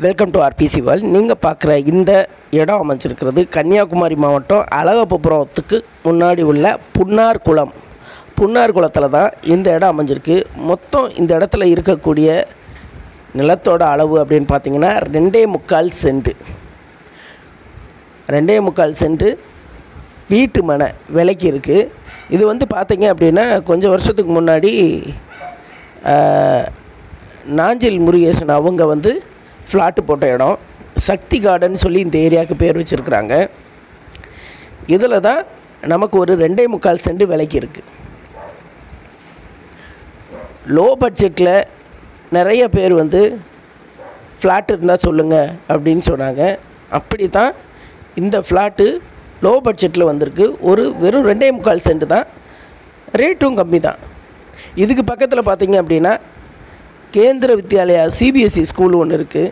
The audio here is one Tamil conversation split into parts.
வெல்கம் டு ஆர்பிசி வேர்ல்ட் நீங்கள் பார்க்குற இந்த இடம் அமைஞ்சிருக்கிறது கன்னியாகுமரி மாவட்டம் அழகப்பபுரத்துக்கு முன்னாடி உள்ள புன்னார் குளம் புன்னார் குளத்தில் தான் இந்த இடம் அமைஞ்சிருக்கு மொத்தம் இந்த இடத்துல இருக்கக்கூடிய நிலத்தோட அளவு அப்படின்னு பார்த்தீங்கன்னா ரெண்டே முக்கால் சென்ட் ரெண்டே முக்கால் சென்ட் வீட்டு மனை விலைக்கு இருக்குது இது வந்து பார்த்தீங்க அப்படின்னா கொஞ்சம் வருஷத்துக்கு முன்னாடி ஆஹ், நாஞ்சில் முருகேசன் அவங்க வந்து ஃப்ளாட்டு போட்ட இடம் சக்தி கார்டன் சொல்லி இந்த ஏரியாவுக்கு பேர் வச்சுருக்குறாங்க இதில் தான் நமக்கு ஒரு ரெண்டே முக்கால் சென்ட் விலைக்கு இருக்குது லோ பட்ஜெட்டில் நிறைய பேர் வந்து ஃப்ளாட் இருந்தால் சொல்லுங்கள் அப்படின்னு சொன்னாங்க அப்படி தான் இந்த ஃப்ளாட்டு லோ பட்ஜெட்டில் வந்திருக்கு ஒரு வெறும் ரெண்டே முக்கால் சென்ட் தான் ரேட்டும் கம்மி தான் இதுக்கு பக்கத்தில் பார்த்தீங்க அப்படின்னா கேந்திர வித்யாலயா சிபிஎஸ்சி ஸ்கூல் ஒன்று இருக்குது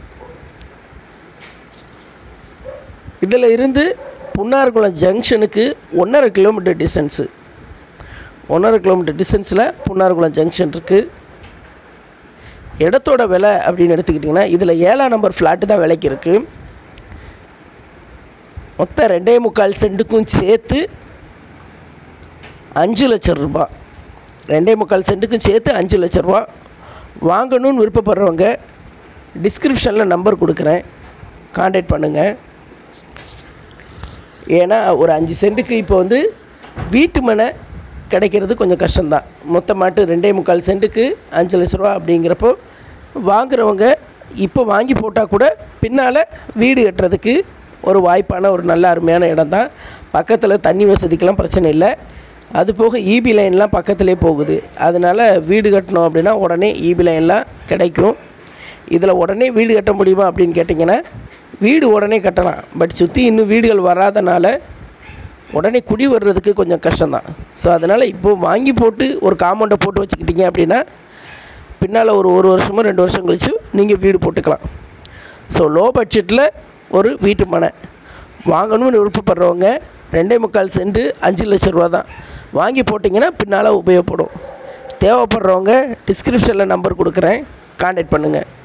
இதில் இருந்து புன்னார்குளம் ஜங்ஷனுக்கு ஒன்றரை கிலோமீட்டர் டிஸ்டன்ஸு ஒன்றரை கிலோமீட்டர் டிஸ்டன்ஸில் புன்னார்குளம் ஜங்ஷன் இருக்குது இடத்தோட விலை அப்படின்னு எடுத்துக்கிட்டிங்கன்னா இதில் ஏழாம் நம்பர் ஃப்ளாட்டு தான் விலைக்கு இருக்குது மொத்தம் ரெண்டே முக்கால் சென்ட்டுக்கும் சேர்த்து அஞ்சு லட்சம் ரூபாய் ரெண்டே முக்கால் சென்ட்டுக்கும் சேர்த்து அஞ்சு லட்ச ரூபா வாங்கணும்னு விருப்பப்படுறவங்க டிஸ்கிரிப்ஷனில் நம்பர் கொடுக்குறேன் காண்டாக்ட் பண்ணுங்கள் ஏன்னா ஒரு அஞ்சு சென்ட்டுக்கு இப்போ வந்து வீட்டு மனை கிடைக்கிறது கொஞ்சம் கஷ்டம்தான் மொத்தமாட்டு ரெண்டே முக்கால் சென்ட்டுக்கு அஞ்சு லட்ச ரூபா அப்படிங்கிறப்போ வாங்குறவங்க இப்போ வாங்கி போட்டால் கூட பின்னால் வீடு கட்டுறதுக்கு ஒரு வாய்ப்பான ஒரு நல்ல அருமையான இடம் தான் பக்கத்தில் தண்ணி வசதிக்கெலாம் பிரச்சனை இல்லை அது போக ஈபி லைன்லாம் பக்கத்துலேயே போகுது அதனால் வீடு கட்டணும் அப்படின்னா உடனே ஈபி லைன்லாம் கிடைக்கும் இதில் உடனே வீடு கட்ட முடியுமா அப்படின்னு கேட்டிங்கன்னா வீடு உடனே கட்டலாம் பட் சுற்றி இன்னும் வீடுகள் வராதனால உடனே குடி வர்றதுக்கு கொஞ்சம் கஷ்டம்தான் ஸோ அதனால் இப்போது வாங்கி போட்டு ஒரு காம்பவுண்டை போட்டு வச்சுக்கிட்டீங்க அப்படின்னா பின்னால் ஒரு ஒரு வருஷமோ ரெண்டு வருஷம் கழிச்சு நீங்கள் வீடு போட்டுக்கலாம் ஸோ லோ பட்ஜெட்டில் ஒரு வீட்டு மனை வாங்கணும்னு விருப்பப்படுறவங்க ரெண்டே முக்கால் சென்ட் அஞ்சு லட்ச ரூபா தான் வாங்கி போட்டிங்கன்னா பின்னால் உபயோகப்படும் தேவைப்படுறவங்க டிஸ்கிரிப்ஷனில் நம்பர் கொடுக்குறேன் காண்டாக்ட் பண்ணுங்கள்